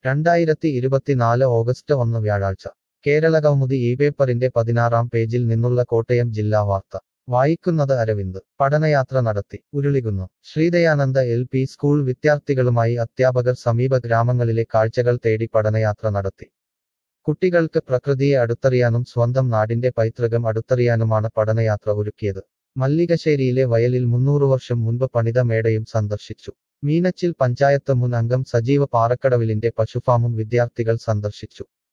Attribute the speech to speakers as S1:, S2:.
S1: രണ്ടായിരത്തി ഇരുപത്തിനാല് ഓഗസ്റ്റ് ഒന്ന് വ്യാഴാഴ്ച കേരള കൗമുദി ഈ പേപ്പറിന്റെ പതിനാറാം പേജിൽ നിന്നുള്ള കോട്ടയം ജില്ലാ വാർത്ത വായിക്കുന്നത് അരവിന്ദ് പഠനയാത്ര നടത്തി Urulikunnu Sreedayananda L P school വിദ്യാർത്ഥികളുമായി അധ്യാപകർ സമീപ ഗ്രാമങ്ങളിലെ കാഴ്ചകൾ തേടി പഠനയാത്ര നടത്തി കുട്ടികൾക്ക് പ്രകൃതിയെ അടുത്തറിയാനും സ്വന്തം നാടിന്റെ പൈതൃകം അടുത്തറിയാനുമാണ് പഠനയാത്ര ഒരുക്കിയത് മല്ലികശ്ശേരിയിലെ വയലിൽ മുന്നൂറ് വർഷം മുൻപ് പണിത മേടയും സന്ദർശിച്ചു മീനച്ചിൽ പഞ്ചായത്ത് മുൻ അംഗം സജീവ പാറക്കടവിലിന്റെ പശുഫാമും വിദ്യാർത്ഥികൾ സന്ദർശിച്ചു